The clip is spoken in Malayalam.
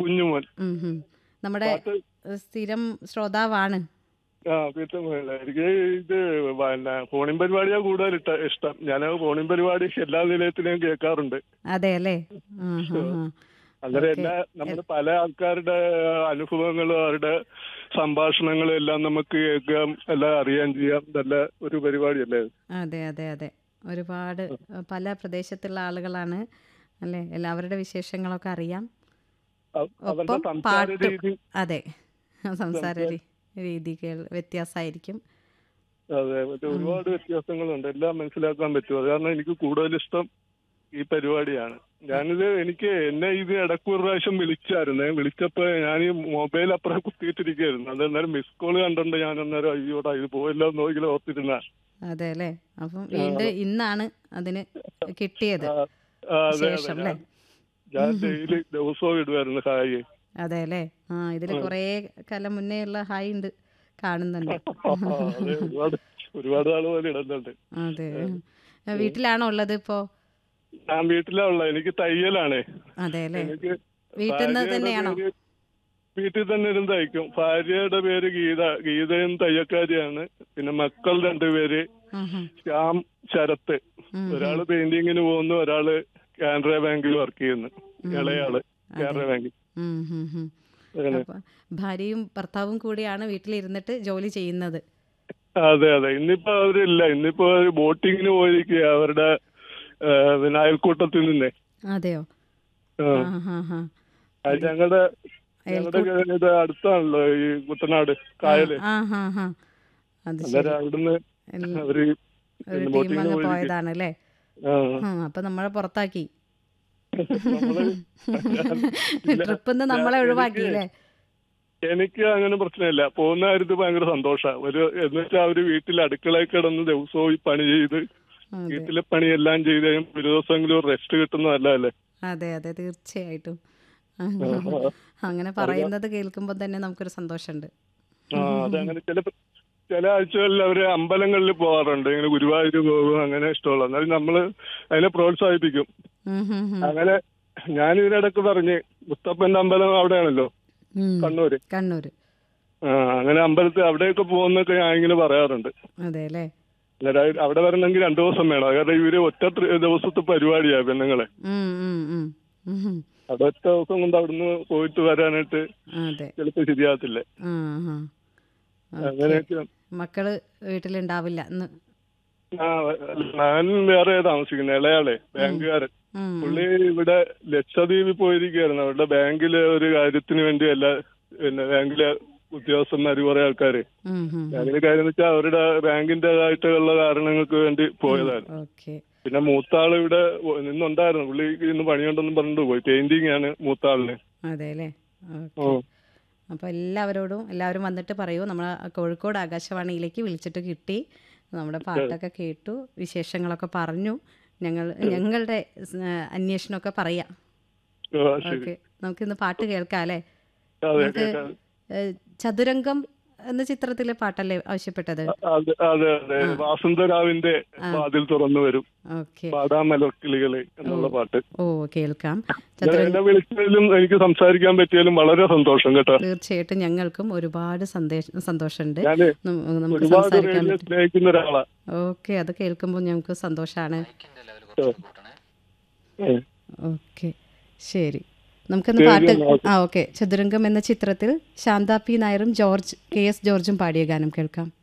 കുഞ്ഞുമോൻ ഉം ഹും. നമ്മുടെ പാട്ട് ഏഹ്, സ്ഥിരം ശ്രോതാവാണ് ആ കുഞ്ഞുമോൻ എനിക്ക് ഇത് പിന്നെ ഫോണിൻ പരിപാടിയാ കൂടുതൽ ഇട്ട ഇഷ്ടം ഞാൻ ഫോണിൻ പരിപാടി എല്ലാ നിലയത്തിലും കേൾക്കാറുണ്ട് അതെ അല്ലേ ആ, ആ, ആ. അങ്ങനെ ഓക്കേ. എല്ലാ നമ്മുടെ പല ആൾക്കാരുടെ അനുഭവങ്ങളും അവരുടെ സംഭാഷണങ്ങളും എല്ലാം നമുക്ക് കേൾക്കാം എല്ലാം അറിയാൻ ചെയ്യാം നല്ല ഒരു പരിപാടിയല്ലേ ഇത്? അതെ അതെ അതെ ഒരുപാട് ഏഹ്, പല പ്രദേശത്തുള്ള ആളുകളാണ് അല്ലേ എല്ലാവരുടെ വിശേഷങ്ങളൊക്കെ അറിയാം അവ- അവരുടെ ഒപ്പം സംസാര പാട്ടും രീതി അതെ സംസാര രീ- രീതികൾ വ്യത്യാസമായിരിക്കും അതെ മറ്റേ ഒരുപാട് വ്യത്യാസങ്ങളുണ്ട് എല്ലാം മനസ്സിലാക്കാൻ പറ്റും അത് കാരണം എനിക്ക് കൂടുതൽ ഇഷ്ടം ഈ പരിപാടിയാണ് ഞാനിത് എനിക്ക് എന്നെ ഇത് ഇടയ്ക്ക് ഒരു പ്രാവശ്യം വിളിച്ചായിരുന്നേ വിളിച്ചപ്പോ ഞാൻ ഈ മൊബൈൽ അപ്പുറം കുത്തിയിട്ടിരിക്കുകയായിരുന്നു അത് അന്നേരം മിസ് കോൾ കണ്ടോണ്ട് ഞാൻ അന്നേരം അയ്യോടാ ഇത് പോയല്ലോ നോക്കിയാൽ ഓർത്തിരുന്ന അതെ അല്ലേ അപ്പം വീണ്ടും ഇന്നാണ് അതിന് കിട്ടിയത് അതെ ശേഷം അതെ അല്ലേ ഞാൻ ഡെയിലി ദിവസവും ഇടുമായിരുന്നു ഹായ് അതെ അല്ലേ ആ ഇതിൽ കുറേ കാലം മുന്നേ ഉള്ള ഹായ് ഉണ്ട് കാണുന്നുണ്ട് അതെ ഒരുപാട് ഒരുപാട് ആള് പോലെ ഇടുന്നുണ്ട് അതെ ആ, വീട്ടിലാണോ ഉള്ളത് ഇപ്പോ ഞാൻ വീട്ടിലാ ഉള്ള എനിക്ക് തയ്യലാണേ അതെ അല്ലേ എനിക്ക് വീട്ടിൽ നിന്ന് ഭാര്യയുടെ തന്നെയാണോ പേര് വീട്ടിൽ തന്നെ ഇരുന്ന് തയ്ക്കും ഭാര്യയുടെ പേര് ഗീത ഗീതയും തയ്യക്കാരിയാണ് പിന്നെ മക്കൾ രണ്ടുപേര് ഉം, ഉം. ശ്യാം ശരത്ത് ഉം, ഒരാള് പെയിന്റിങ്ങിന് പോകുന്നു ഒരാള് കാനറ ബാങ്കിൽ വർക്ക് ചെയ്യുന്നു ഇളയാള് കാനറ ബാങ്കിൽ ഉം, ഉം, ഉം. അങ്ങനെ അപ്പൊ ഭാര്യയും ഭർത്താവും കൂടിയാണ് വീട്ടിലിരുന്നിട്ട് ജോലി ചെയ്യുന്നത് അതെ അതെ ഇന്നിപ്പോ അവരില്ല ഇന്നിപ്പോ അവര് ബോട്ടിങ്ങിന് പോയിരിക്കുക അവരുടെ ആ, പിന്നെ അയൽക്കൂട്ടത്തിൽ നിന്നേ അതെയോ ആ. ആ ഹാ ഹാ അത് ഞങ്ങളുടെ ഞങ്ങളുടെ ഇത് അടുത്താണല്ലോ ഈ കുട്ടനാട് കായല് ആ ഹാ ഹാ അത് ശരി അന്നേരം അവിടുന്ന് എല്ല- അവര് ഒരു ടീം ബോട്ടിങ്ങിന് അങ്ങ് പോയിരിക്കുക പോയതാണ് അല്ലേ ആ ആ അപ്പൊ നമ്മളെ പുറത്താക്കി നമ്മള് ട്രിപ്പിൽ നിന്ന് നമ്മളെ ഒഴിവാക്കി അല്ലേ എനിക്ക് അങ്ങനെ പ്രശ്നമില്ല പോകുന്ന കാര്യത്തിൽ ഭയങ്കര സന്തോഷാ ഒരു എന്നുവെച്ചാൽ അവര് വീട്ടിൽ അടുക്കളയിൽ കിടന്ന് ദിവസവും ഈ പണി ചെയ്ത് അതെ വീട്ടിലെ പണിയെല്ലാം ചെയ്ത് കഴിയുമ്പോൾ ഒരു ദിവസമെങ്കിലും റെസ്റ്റ് കിട്ടുന്നതല്ലേ അതെ അതെ തീർച്ചയായിട്ടും അങ്ങനെ പറയുന്നത് കേൾക്കുമ്പോൾ തന്നെ നമുക്കൊരു സന്തോഷമുണ്ട് ആ അതങ്ങനെ ചില ചില ആഴ്ചകളിൽ അവര് അമ്പലങ്ങളിൽ പോകാറുണ്ട് ഇങ്ങനെ ഗുരുവായൂർ പോകും അങ്ങനെ ഇഷ്ടമുള്ള എന്നാലും നമ്മള് അതിനെ പ്രോത്സാഹിപ്പിക്കും ഉം, ഉം, ഉം. അങ്ങനെ ഞാൻ ഇതിനിടക്ക് പറഞ്ഞ് മുത്തപ്പന്റെ അമ്പലം അവിടെയാണല്ലോ ഉം. കണ്ണൂര് കണ്ണൂര് ആ അങ്ങനെ അമ്പലത്തിൽ അവിടെയൊക്കെ പോകുന്നൊക്കെ ഞാൻ ഇങ്ങനെ പറയാറുണ്ട് അതെ അല്ലേ അന്നേരം അവിടെ വരണമെങ്കിൽ രണ്ടു ദിവസം വേണം കാരണം ഇവര് ഒറ്റ ത്രി- ദിവസത്തെ പരിപാടിയാ പെണ്ണുങ്ങളെ ഉം, ഉം, ഉം. ഉം, ഉം. അവിടെ ഒറ്റ ദിവസം കൊണ്ട് അവിടുന്ന് പോയിട്ട് വരാനായിട്ട് അതെ ചിലപ്പോ ശരിയാകത്തില്ല ആ ആ ഓക്കേ. അങ്ങനെയൊക്കെ മക്കള് വീട്ടിലുണ്ടാവില്ല ഇന്ന് ആ ഞാൻ വേറെ താമസിക്കുന്നത് ഇളയാളെ ബാങ്കുകാരൻ ഉം, പുള്ളി ഇവിടെ ലക്ഷദ്വീപിൽ പോയിരിക്കുകയായിരുന്നു അവരുടെ ബാങ്കിലെ ഒരു കാര്യത്തിന് വേണ്ടി എല്ലാ പിന്നെ ബാങ്കിലെ ഉദ്യോഗസ്ഥന്മാര് കുറെ ആൾക്കാര് ഉം, ഉം. ബാങ്കിലെ കാര്യം എന്ന് വെച്ചാൽ അവരുടെ ബാങ്കിന്റേതായിട്ടുള്ള കാരണങ്ങൾക്ക് വേണ്ടി പോയതാണ് ഓക്കെ പിന്നെ മൂത്താൾ ഇവിടെ നിന്നുണ്ടായിരുന്നു പുള്ളി ഇന്ന് പണിയുണ്ടെന്നും പറഞ്ഞിട്ട് പോയി പെയിന്റിംഗ് ആണ് മൂത്താളിന് അതെ അല്ലേ ഓ അപ്പോൾ എല്ലാവരോടും എല്ലാവരും വന്നിട്ട് പറയൂ നമ്മൾ കോഴിക്കോട് ആകാശവാണിയിലേക്ക് വിളിച്ചിട്ട് കിട്ടി നമ്മുടെ പാട്ടൊക്കെ കേട്ടു വിശേഷങ്ങളൊക്കെ പറഞ്ഞു ഞങ്ങൾ ഞങ്ങളുടെ സ്- അന്വേഷണമൊക്കെ പറയാം ആ, ശരി ഓക്കെ നമുക്കിന്ന് പാട്ട് കേൾക്കാം അല്ലേ അതെ നമുക്ക് കേൾക്കാം. ഏഹ്, ചതുരംഗം എന്ന ചിത്രത്തിലെ പാട്ടല്ലേ ആവശ്യപ്പെട്ടത് അതെ അതെ അതെ വാസന്തരാവിന്റെ വാതിൽ തുറന്നു വരും ഓക്കെ പാടാമലക്കിളികളെ എന്നുള്ള പാട്ട് ഓ കേൾക്കാം ഞാൻ ചതുരംഗം എന്നെ വിളിച്ചതിലും എനിക്ക് സംസാരിക്കാൻ പറ്റിയാലും വളരെ സന്തോഷം കേട്ടോ തീർച്ചയായിട്ടും ഞങ്ങൾക്കും ഒരുപാട് സന്ദേശം സന്തോഷമുണ്ട് ഞാന് നം- നമുക്ക് ഒരുപാട് സംസാരിക്കാൻ റേഡിയോ പറ്റും സ്നേഹിക്കുന്ന ഒരാളാ ഓക്കെ അത് കേൾക്കുമ്പോൾ ഞങ്ങൾക്ക് സന്തോഷമാണ് ഏ. ഓക്കെ ശരി നമുക്കിന്ന് പാട്ട് ആ ഓക്കെ ചതുരംഗം എന്ന ചിത്രത്തിൽ ശാന്ത പി നായരും ജോർജ് കെ എസ് ജോർജും പാടിയ ഗാനം കേൾക്കാം